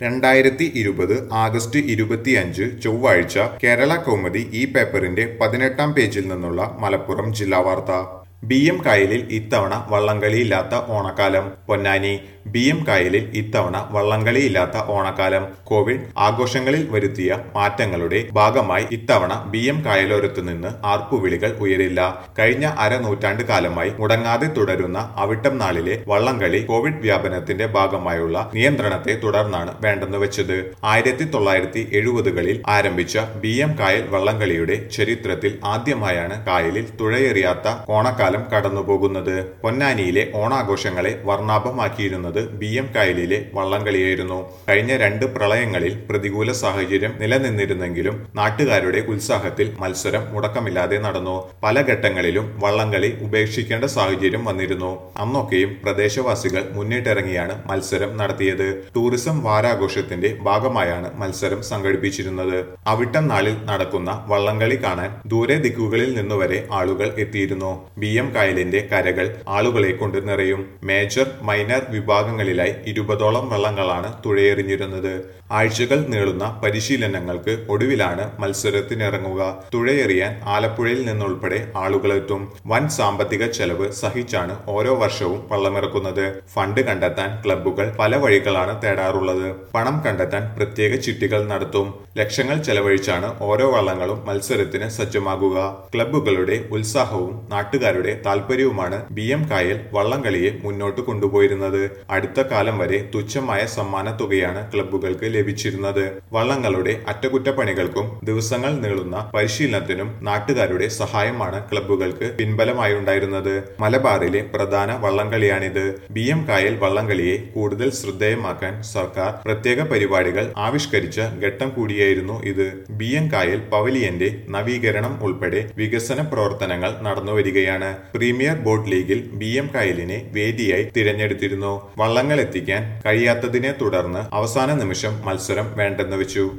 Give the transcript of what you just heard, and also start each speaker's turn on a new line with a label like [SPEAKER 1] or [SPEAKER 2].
[SPEAKER 1] രണ്ടായിരത്തി ഇരുപത് ആഗസ്റ്റ് ഇരുപത്തിയഞ്ച് ചൊവ്വാഴ്ച കേരള കൗമുദി ഈ പേപ്പറിന്റെ പതിനെട്ടാം പേജിൽ നിന്നുള്ള മലപ്പുറം ജില്ലാ വാർത്ത ബി എം കായലിൽ ഇത്തവണ വള്ളംകളിയില്ലാത്ത ഓണക്കാലം പൊന്നാനി ബി എം കായലിൽ ഇത്തവണ വള്ളംകളിയില്ലാത്ത ഓണക്കാലം കോവിഡ് ആഘോഷങ്ങളിൽ വരുത്തിയ മാറ്റങ്ങളുടെ ഭാഗമായി ഇത്തവണ ബി എം കായലോരത്തു നിന്ന് ആർപ്പുവിളികൾ ഉയരില്ല കഴിഞ്ഞ അരനൂറ്റാണ്ട് കാലമായി മുടങ്ങാതെ തുടരുന്ന അവിട്ടം നാളിലെ വള്ളംകളി കോവിഡ് വ്യാപനത്തിന്റെ ഭാഗമായുള്ള നിയന്ത്രണത്തെ തുടർന്നാണ് വേണ്ടെന്ന് വെച്ചത് ആയിരത്തി തൊള്ളായിരത്തി എഴുപതുകളിൽ ആരംഭിച്ച ബി എം കായൽ വള്ളംകളിയുടെ ചരിത്രത്തിൽ ആദ്യമായാണ് കായലിൽ തുഴയെറിയാത്ത ഓണക്കാലം കടന്നുപോകുന്നത് പൊന്നാനിയിലെ ഓണാഘോഷങ്ങളെ വർണ്ണാഭമാക്കിയിരുന്നത് ബി എം കായലിലെ വള്ളംകളിയായിരുന്നു കഴിഞ്ഞ രണ്ട് പ്രളയങ്ങളിൽ പ്രതികൂല സാഹചര്യം നിലനിന്നിരുന്നെങ്കിലും നാട്ടുകാരുടെ ഉത്സാഹത്തിൽ മത്സരം മുടക്കമില്ലാതെ നടന്നു പല ഘട്ടങ്ങളിലും വള്ളംകളി ഉപേക്ഷിക്കേണ്ട സാഹചര്യം വന്നിരുന്നു അന്നൊക്കെയും പ്രദേശവാസികൾ മുന്നിട്ടിറങ്ങിയാണ് മത്സരം നടത്തിയത് ടൂറിസം വാരാഘോഷത്തിന്റെ ഭാഗമായാണ് മത്സരം സംഘടിപ്പിച്ചിരുന്നത് അവിട്ടം നാളിൽ നടക്കുന്ന വള്ളംകളി കാണാൻ ദൂരെ ദിക്കുകളിൽ നിന്നുവരെ ആളുകൾ എത്തിയിരുന്നു ബി എം കായലിന്റെ കരകൾ ആളുകളെ കൊണ്ട് നിറയും മേജർ മൈനർ വിഭാഗങ്ങളിലായി ഇരുപതോളം വള്ളങ്ങളാണ് തുഴയെറിഞ്ഞിരുന്നത് ആഴ്ചകൾ നീളുന്ന പരിശീലനങ്ങൾക്ക് ഒടുവിലാണ് മത്സരത്തിനിറങ്ങുക തുഴയെറിയാൻ ആലപ്പുഴയിൽ നിന്നുൾപ്പെടെ ആളുകളെത്തും വൻ സാമ്പത്തിക ചെലവ് സഹിച്ചാണ് ഓരോ വർഷവും വള്ളമിറക്കുന്നത് ഫണ്ട് കണ്ടെത്താൻ ക്ലബ്ബുകൾ പല വഴികളാണ് തേടാറുള്ളത് പണം കണ്ടെത്താൻ പ്രത്യേക ചിട്ടികൾ നടത്തും ലക്ഷങ്ങൾ ചെലവഴിച്ചാണ് ഓരോ വള്ളങ്ങളും മത്സരത്തിന് സജ്ജമാകുക ക്ലബ്ബുകളുടെ ഉത്സാഹവും നാട്ടുകാരുടെ താല്പര്യവുമാണ് ബി എം കായൽ വള്ളംകളിയെ മുന്നോട്ട് കൊണ്ടുപോയിരുന്നത് അടുത്ത കാലം വരെ തുച്ഛമായ സമ്മാന തുകയാണ് ക്ലബ്ബുകൾക്ക് ലഭിച്ചിരുന്നത് വള്ളങ്ങളുടെ അറ്റകുറ്റപ്പണികൾക്കും ദിവസങ്ങൾ നീളുന്ന പരിശീലനത്തിനും നാട്ടുകാരുടെ സഹായമാണ് ക്ലബ്ബുകൾക്ക് പിൻബലമായുണ്ടായിരുന്നത് മലബാറിലെ പ്രധാന വള്ളംകളിയാണിത് ബി എം കായൽ വള്ളംകളിയെ കൂടുതൽ ശ്രദ്ധേയമാക്കാൻ സർക്കാർ പ്രത്യേക പരിപാടികൾ ആവിഷ്കരിച്ച ഘട്ടം കൂടിയായിരുന്നു ഇത് ബി എം കായൽ പവലിയന്റെ നവീകരണം ഉൾപ്പെടെ വികസന പ്രവർത്തനങ്ങൾ നടന്നുവരികയാണ് പ്രീമിയർ ബോട്ട് ലീഗിൽ ബി എം കായലിനെ വേദിയായി തിരഞ്ഞെടുത്തിരുന്നു വള്ളങ്ങൾ എത്തിക്കാൻ കഴിയാത്തതിനെ തുടർന്ന് അവസാന നിമിഷം മത്സരം വേണ്ടെന്ന് വെച്ചു